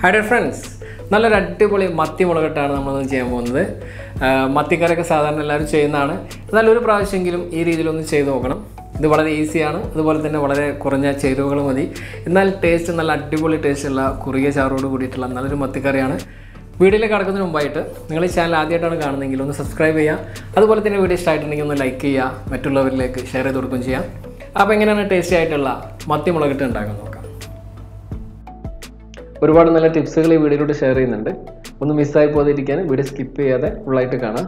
high Darr friends നല്ലൊരു അടിപൊളി മത്തി മുളകട്ടാണ് നമ്മളൊന്ന് ചെയ്യാൻ പോകുന്നത് ആ, മത്തിക്കറിയൊക്കെ സാധാരണ എല്ലാവരും ചെയ്യുന്നതാണ് എന്നാൽ ഒരു പ്രാവശ്യമെങ്കിലും ഈ രീതിയിലൊന്ന് ചെയ്ത് നോക്കണം ഇത് വളരെ ഈസിയാണ് അതുപോലെ തന്നെ വളരെ കുറഞ്ഞ ചേരുവകൾ മതി എന്നാൽ ടേസ്റ്റ് നല്ല അടിപൊളി ടേസ്റ്റുള്ള കുറുകിയ ചാറോട് കൂടിയിട്ടുള്ള നല്ലൊരു മത്തിക്കറിയാണ് വീഡിയോയിലേക്ക് കടക്കുന്നതിന് മുമ്പായിട്ട് നിങ്ങൾ ഈ ചാനൽ ആദ്യമായിട്ടാണ് കാണുന്നതെങ്കിൽ ഒന്ന് സബ്സ്ക്രൈബ് ചെയ്യുക അതുപോലെ തന്നെ വീഡിയോ ഇഷ്ടമായിട്ടുണ്ടെങ്കിൽ ഒന്ന് ലൈക്ക് ചെയ്യുക മറ്റുള്ളവരിലേക്ക് ഷെയർ ചെയ്ത് കൊടുക്കുകയും ചെയ്യാം അപ്പോൾ എങ്ങനെയാണ് ടേസ്റ്റി ആയിട്ടുള്ള മത്തി മുളകിട്ട് ഉണ്ടാക്കാൻ നോക്കാം ഒരുപാട് നല്ല ടിപ്സുകൾ ഈ വീഡിയോയിലൂടെ ഷെയർ ചെയ്യുന്നുണ്ട് ഒന്ന് മിസ്സായി പോകാതിരിക്കാൻ വീഡിയോ സ്കിപ്പ് ചെയ്യാതെ ഫുള്ളായിട്ട് കാണാം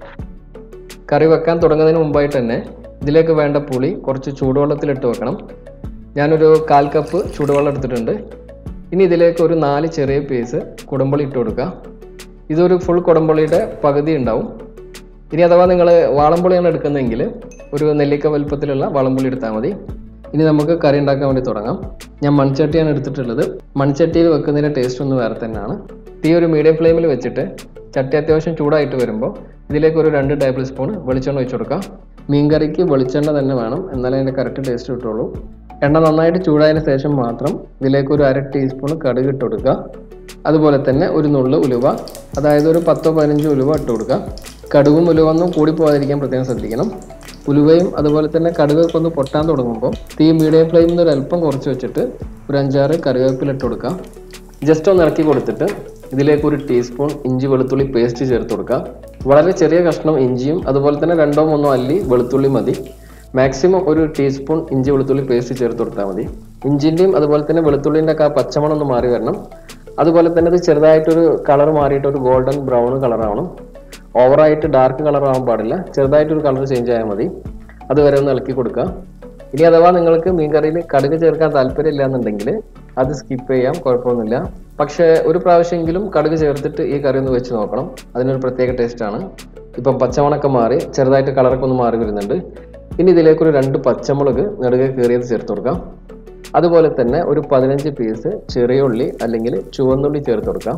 കറി വെക്കാൻ തുടങ്ങുന്നതിന് മുമ്പായിട്ട് തന്നെ ഇതിലേക്ക് വേണ്ട പുളി കുറച്ച് ചൂടുവെള്ളത്തിലിട്ട് വെക്കണം ഞാനൊരു കാൽ കപ്പ് ചൂടുവെള്ളം എടുത്തിട്ടുണ്ട് ഇനി ഇതിലേക്ക് ഒരു നാല് ചെറിയ പീസ് കുടംപുളി ഇട്ട് കൊടുക്കുക ഇതൊരു ഫുൾ കുടംപുളിയുടെ പകുതി ഉണ്ടാവും ഇനി അഥവാ നിങ്ങൾ വാളംപുളിയാണ് എടുക്കുന്നതെങ്കിൽ ഒരു നെല്ലിക്ക വലുപ്പത്തിലുള്ള വാളംപുളി എടുത്താൽ മതി ഇനി നമുക്ക് കറി ഉണ്ടാക്കാൻ വേണ്ടി തുടങ്ങാം ഞാൻ മൺചട്ടിയാണ് എടുത്തിട്ടുള്ളത് മൺചട്ടിയിൽ വെക്കുന്നതിൻ്റെ ടേസ്റ്റ് ഒന്ന് വേറെ തന്നെയാണ് തീ ഒരു മീഡിയം ഫ്ലെയിമിൽ വെച്ചിട്ട് ചട്ടി അത്യാവശ്യം ചൂടായിട്ട് വരുമ്പോൾ ഇതിലേക്ക് ഒരു രണ്ട് ടേബിൾ സ്പൂൺ വെളിച്ചെണ്ണ ഒഴിച്ചു കൊടുക്കാം മീൻകറിക്ക് വെളിച്ചെണ്ണ തന്നെ വേണം എന്നാലേ അതിൻ്റെ കറക്റ്റ് ടേസ്റ്റ് കിട്ടുള്ളൂ എണ്ണ നന്നായിട്ട് ചൂടായതിന് ശേഷം മാത്രം ഇതിലേക്ക് ഒരു അര ടീസ്പൂൺ കടുക് ഇട്ട് കൊടുക്കുക അതുപോലെ തന്നെ ഒരു നുള്ളു ഉലുവ അതായത് ഒരു പത്തോ പതിനഞ്ചോ ഉലുവ ഇട്ട് കൊടുക്കുക കടുകും ഉലുവൊന്നും കൂടി പോകാതിരിക്കാൻ പ്രത്യേകം ശ്രദ്ധിക്കണം ഉലുവയും അതുപോലെ തന്നെ കടുകൊക്കെ ഒന്ന് പൊട്ടാൻ തുടങ്ങുമ്പോൾ തീ മീഡിയം ഫ്ലെയിമിൽ നിന്ന് ഒരു അല്പം കുറച്ച് വെച്ചിട്ട് ഒരു അഞ്ചാറ് കറിവേപ്പില ഇട്ട് കൊടുക്കാം ജസ്റ്റ് ഒന്ന് ഇറക്കി കൊടുത്തിട്ട് ഇതിലേക്ക് ഒരു ടീസ്പൂൺ ഇഞ്ചി വെളുത്തുള്ളി പേസ്റ്റ് ചേർത്ത് കൊടുക്കുക വളരെ ചെറിയ കഷ്ണം ഇഞ്ചിയും അതുപോലെ തന്നെ രണ്ടോ മൂന്നോ അല്ലി വെളുത്തുള്ളി മതി മാക്സിമം ഒരു ടീസ്പൂൺ ഇഞ്ചി വെളുത്തുള്ളി പേസ്റ്റ് ചേർത്ത് കൊടുത്താൽ മതി ഇഞ്ചിൻ്റെയും അതുപോലെ തന്നെ വെളുത്തുള്ളിൻ്റെ ഒക്കെ ആ പച്ചമണം ഒന്ന് മാറി വരണം അതുപോലെ തന്നെ ഇത് ചെറുതായിട്ടൊരു കളർ മാറിയിട്ട് ഒരു ഗോൾഡൻ ബ്രൗൺ കളറാവണം ഓവറായിട്ട് ഡാർക്ക് കളർ ആവാൻ പാടില്ല ചെറുതായിട്ടൊരു കളർ ചേഞ്ച് ആയാൽ മതി അതുവരെ ഒന്ന് ഇളക്കി കൊടുക്കുക ഇനി അഥവാ നിങ്ങൾക്ക് മീൻകറിയിൽ കടുക് ചേർക്കാൻ താല്പര്യമില്ല എന്നുണ്ടെങ്കിൽ അത് സ്കിപ്പ് ചെയ്യാം കുഴപ്പമൊന്നുമില്ല പക്ഷേ ഒരു പ്രാവശ്യമെങ്കിലും കടുക് ചേർത്തിട്ട് ഈ കറി ഒന്ന് വെച്ച് നോക്കണം അതിനൊരു പ്രത്യേക ടേസ്റ്റാണ് ഇപ്പം പച്ചമണക്ക മാറി ചെറുതായിട്ട് കളറൊക്കെ ഒന്ന് മാറി വരുന്നുണ്ട് ഇനി ഇതിലേക്കൊരു രണ്ട് പച്ചമുളക് നെടുകെ കീറിയത് ചേർത്ത് കൊടുക്കാം അതുപോലെ തന്നെ ഒരു പതിനഞ്ച് പീസ് ചെറിയ ഉള്ളി അല്ലെങ്കിൽ ചുവന്നുള്ളി ചേർത്ത് കൊടുക്കാം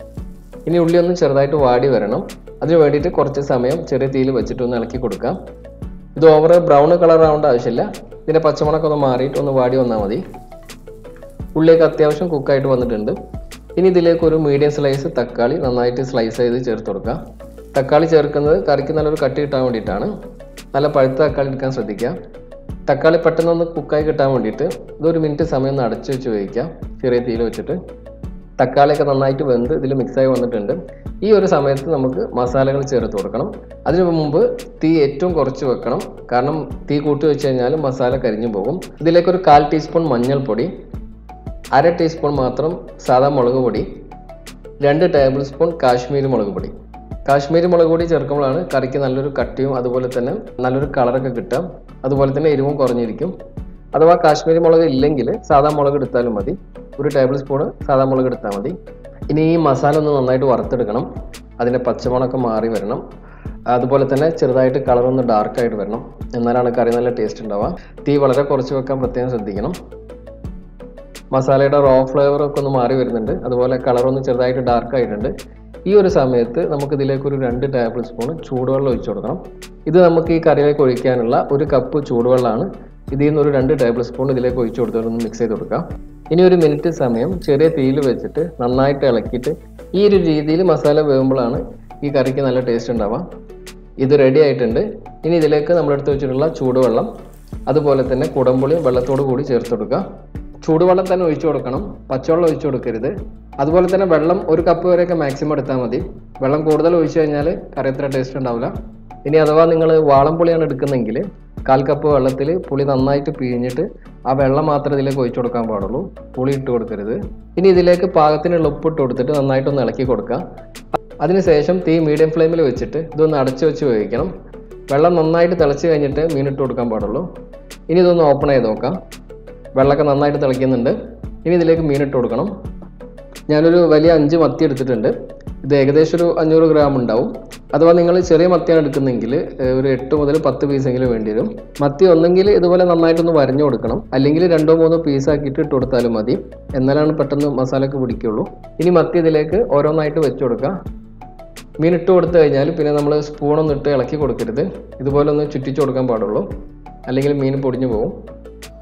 ഇനി ഉള്ളി ഒന്ന് ചെറുതായിട്ട് വാടി വരണം അതിന് വേണ്ടിയിട്ട് കുറച്ച് സമയം ചെറിയ തീയിൽ വെച്ചിട്ട് ഒന്ന് ഇളക്കി കൊടുക്കാം ഇത് ഓവർ ബ്രൗൺ കളർ ആവേണ്ട ആവശ്യമില്ല ഇതിൻ്റെ പച്ചമുളകൊക്കെ ഒന്ന് മാറിയിട്ട് ഒന്ന് വാടി വന്നാൽ മതി ഉള്ളിയൊക്കെ അത്യാവശ്യം കുക്കായിട്ട് വന്നിട്ടുണ്ട് ഇനി ഇതിലേക്ക് ഒരു മീഡിയം സ്ലൈസ് തക്കാളി നന്നായിട്ട് സ്ലൈസ് ചെയ്ത് ചേർത്ത് കൊടുക്കുക തക്കാളി ചേർക്കുന്നത് കറിക്ക് നല്ലൊരു കട്ടി കിട്ടാൻ വേണ്ടിയിട്ടാണ് നല്ല പഴുത്ത തക്കാളി എടുക്കാൻ ശ്രദ്ധിക്കുക തക്കാളി പെട്ടെന്നൊന്ന് കുക്കായി കിട്ടാൻ വേണ്ടിയിട്ട് ഇതൊരു മിനിറ്റ് സമയം ഒന്ന് അടച്ചു വെച്ച് വേവിക്കാം ചെറിയ തീയിൽ വെച്ചിട്ട് തക്കാളിയൊക്കെ നന്നായിട്ട് വെന്ത് ഇതിൽ മിക്സായി വന്നിട്ടുണ്ട് ഈ ഒരു സമയത്ത് നമുക്ക് മസാലകൾ ചേർത്ത് കൊടുക്കണം അതിനു മുമ്പ് തീ ഏറ്റവും കുറച്ച് വെക്കണം കാരണം തീ കൂട്ടി വെച്ച് കഴിഞ്ഞാൽ മസാല കരിഞ്ഞു പോകും ഇതിലേക്ക് ഒരു കാൽ ടീസ്പൂൺ മഞ്ഞൾപ്പൊടി അര ടീസ്പൂൺ മാത്രം സാദാ മുളക് പൊടി രണ്ട് ടേബിൾ സ്പൂൺ കാശ്മീരി മുളക് പൊടി കാശ്മീരി മുളക് പൊടി ചേർക്കുമ്പോഴാണ് കറിക്ക് നല്ലൊരു കട്ടിയും അതുപോലെ തന്നെ നല്ലൊരു കളറൊക്കെ കിട്ടുക അതുപോലെ തന്നെ എരിവും കുറഞ്ഞിരിക്കും അഥവാ കാശ്മീരി മുളക് ഇല്ലെങ്കിൽ സാദാ മുളക് എടുത്താലും മതി ഒരു ടേബിൾ സ്പൂൺ സാദാ മുളക് എടുത്താൽ മതി ഇനി ഈ മസാല ഒന്ന് നന്നായിട്ട് വറുത്തെടുക്കണം അതിൻ്റെ പച്ചമണമൊക്കെ മാറി വരണം അതുപോലെ തന്നെ ചെറുതായിട്ട് കളർ ഒന്ന് ഡാർക്കായിട്ട് വരണം എന്നാലാണ് കറി നല്ല ടേസ്റ്റ് ഉണ്ടാവുക തീ വളരെ കുറച്ച് വെക്കാൻ പ്രത്യേകം ശ്രദ്ധിക്കണം മസാലയുടെ റോ ഫ്ലേവർ ഒക്കെ ഒന്ന് മാറി വരുന്നുണ്ട് അതുപോലെ കളർ ഒന്ന് ചെറുതായിട്ട് ഡാർക്ക് ആയിട്ടുണ്ട് ഈ ഒരു സമയത്ത് നമുക്ക് ഇതിലേക്ക് ഒരു രണ്ട് ടേബിൾ സ്പൂൺ ചൂടുവെള്ളം ഒഴിച്ചു കൊടുക്കണം ഇത് നമുക്ക് ഈ കറിയിലേക്ക് ഒഴിക്കാനുള്ള ഒരു കപ്പ് ചൂടുവെള്ളമാണ് ഇതിൽ നിന്ന് ഒരു രണ്ട് ടേബിൾ സ്പൂൺ ഇതിലേക്ക് ഒഴിച്ചു കൊടുത്തിട്ട് ഒന്ന് മിക്സ് ചെയ്ത് കൊടുക്കാം ഇനി ഒരു മിനിറ്റ് സമയം ചെറിയ തീയിൽ വെച്ചിട്ട് നന്നായിട്ട് ഇളക്കിയിട്ട് ഈ ഒരു രീതിയിൽ മസാല വേകുമ്പോഴാണ് ഈ കറിക്ക് നല്ല ടേസ്റ്റ് ഉണ്ടാവുക ഇത് റെഡി ആയിട്ടുണ്ട് ഇനി ഇതിലേക്ക് നമ്മളെടുത്ത് വെച്ചിട്ടുള്ള ചൂടുവെള്ളം അതുപോലെ തന്നെ കുടംപുളിയും വെള്ളത്തോട് കൂടി ചേർത്ത് കൊടുക്കുക ചൂടുവെള്ളം തന്നെ ഒഴിച്ചു കൊടുക്കണം പച്ചവെള്ളം ഒഴിച്ചു കൊടുക്കരുത് അതുപോലെ തന്നെ വെള്ളം ഒരു കപ്പ് വരെയൊക്കെ മാക്സിമം എടുത്താൽ മതി വെള്ളം കൂടുതൽ ഒഴിച്ചു കഴിഞ്ഞാൽ കറി അത്ര ടേസ്റ്റ് ഉണ്ടാവില്ല ഇനി അഥവാ നിങ്ങൾ വാളംപുളിയാണ് എടുക്കുന്നതെങ്കിൽ കാൽ കപ്പ് വെള്ളത്തിൽ പുളി നന്നായിട്ട് പിഴിഞ്ഞിട്ട് ആ വെള്ളം മാത്രമേ ഇതിലേക്ക് ഒഴിച്ചു കൊടുക്കാൻ പാടുള്ളൂ പുളി ഇട്ട് കൊടുക്കരുത് ഇനി ഇതിലേക്ക് പാകത്തിനുള്ള ഉപ്പ് ഇട്ട് കൊടുത്തിട്ട് നന്നായിട്ടൊന്ന് ഇളക്കി കൊടുക്കുക അതിനുശേഷം തീ മീഡിയം ഫ്ലെയിമിൽ വെച്ചിട്ട് ഇതൊന്ന് അടച്ചു വെച്ച് വേവിക്കണം വെള്ളം നന്നായിട്ട് തിളച്ച് കഴിഞ്ഞിട്ട് മീനിട്ട് കൊടുക്കാൻ പാടുള്ളൂ ഇനി ഇതൊന്ന് ഓപ്പൺ ചെയ്ത് നോക്കാം വെള്ളമൊക്കെ നന്നായിട്ട് തിളയ്ക്കുന്നുണ്ട് ഇനി ഇതിലേക്ക് മീനിട്ട് കൊടുക്കണം ഞാനൊരു വലിയ അഞ്ച് മത്തി എടുത്തിട്ടുണ്ട് ഇത് ഏകദേശം ഒരു അഞ്ഞൂറ് ഗ്രാം ഉണ്ടാവും അഥവാ നിങ്ങൾ ചെറിയ മത്തിയാണ് എടുക്കുന്നതെങ്കിൽ ഏഹ്, ഒരു എട്ട് മുതൽ പത്ത് പീസെങ്കിലും വേണ്ടി വരും മത്തി ഒന്നെങ്കിൽ ഇതുപോലെ നന്നായിട്ടൊന്ന് വരഞ്ഞു കൊടുക്കണം അല്ലെങ്കിൽ രണ്ടോ മൂന്നോ പീസാക്കിയിട്ട് ഇട്ട് കൊടുത്താലും മതി എന്നാലാണ് പെട്ടെന്ന് മസാലക്ക് പിടിക്കുള്ളൂ ഇനി മത്തി ഇതിലേക്ക് ഓരോന്നായിട്ട് വെച്ച് കൊടുക്കുക മീൻ ഇട്ട് കൊടുത്തു കഴിഞ്ഞാൽ പിന്നെ നമ്മൾ സ്പൂണൊന്നും ഇട്ട് ഇളക്കി കൊടുക്കരുത് ഇതുപോലെ ഒന്ന് ചുറ്റിച്ച് കൊടുക്കാൻ പാടുള്ളൂ അല്ലെങ്കിൽ മീൻ പൊടിഞ്ഞു പോകും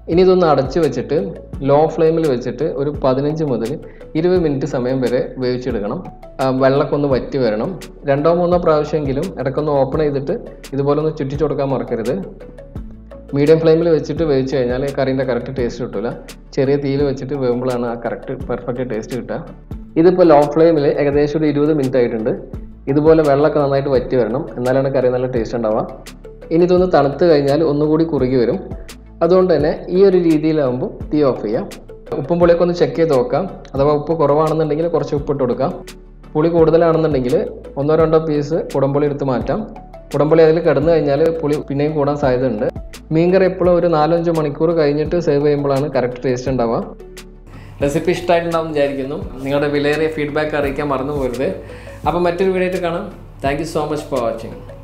ഇനി ഇതൊന്ന് അടച്ചു വെച്ചിട്ട് ലോ ഫ്ലെയിമിൽ വെച്ചിട്ട് ഒരു പതിനഞ്ച് മുതൽ ഇരുപത് മിനിറ്റ് സമയം വരെ വേവിച്ചെടുക്കണം ആ, വെള്ളമൊക്കെ ഒന്ന് വറ്റി വരണം രണ്ടോ മൂന്നോ പ്രാവശ്യമെങ്കിലും ഇടയ്ക്കൊന്ന് ഓപ്പൺ ചെയ്തിട്ട് ഇതുപോലെ ഒന്ന് ചുറ്റിച്ചു കൊടുക്കാൻ മറക്കരുത് മീഡിയം ഫ്ലെയിമിൽ വെച്ചിട്ട് വേവിച്ച് കഴിഞ്ഞാൽ കറീൻ്റെ കറക്റ്റ് ടേസ്റ്റ് കിട്ടില്ല ചെറിയ തീയിൽ വെച്ചിട്ട് വേകുമ്പോഴാണ് ആ കറക്റ്റ് പെർഫെക്റ്റ് ടേസ്റ്റ് കിട്ടുക ഇതിപ്പോൾ ലോ ഫ്ലെയിമിൽ ഏകദേശം ഒരു ഇരുപത് മിനിറ്റ് ആയിട്ടുണ്ട് ഇതുപോലെ വെള്ളമൊക്കെ നന്നായിട്ട് വറ്റി വരണം എന്നാലാണ് കറി നല്ല ടേസ്റ്റ് ഉണ്ടാവുക ഇനി ഇതൊന്ന് തണുത്ത് കഴിഞ്ഞാൽ ഒന്നുകൂടി കുറുകി വരും അതുകൊണ്ട് തന്നെ ഈ ഒരു രീതിയിലാകുമ്പോൾ തീ ഓഫ് ചെയ്യാം ഉപ്പും പുളിയൊക്കെ ഒന്ന് ചെക്ക് ചെയ്ത് നോക്കാം അഥവാ ഉപ്പ് കുറവാണെന്നുണ്ടെങ്കിൽ കുറച്ച് ഉപ്പ് ഇട്ട് കൊടുക്കാം പുളി കൂടുതലാണെന്നുണ്ടെങ്കിൽ ഒന്നോ രണ്ടോ പീസ് കുടംപുളി എടുത്ത് മാറ്റാം കുടംപുളി അതിൽ കിടന്നു കഴിഞ്ഞാൽ പുളി പിന്നെയും കൂടാൻ സാധ്യതയുണ്ട് മീൻകറി എപ്പോഴും ഒരു നാലഞ്ച് മണിക്കൂർ കഴിഞ്ഞിട്ട് സേവ് ചെയ്യുമ്പോഴാണ് കറക്റ്റ് ടേസ്റ്റ് ഉണ്ടാവുക റെസിപ്പി ഇഷ്ടമായിട്ടുണ്ടാവും വിചാരിക്കുന്നു നിങ്ങളുടെ വിലയേറിയ ഫീഡ്ബാക്ക് അറിയിക്കാൻ മറന്നു പോകരുത് അപ്പോൾ മറ്റൊരു വീഡിയോ ആയിട്ട് കാണാം thank you so much for watching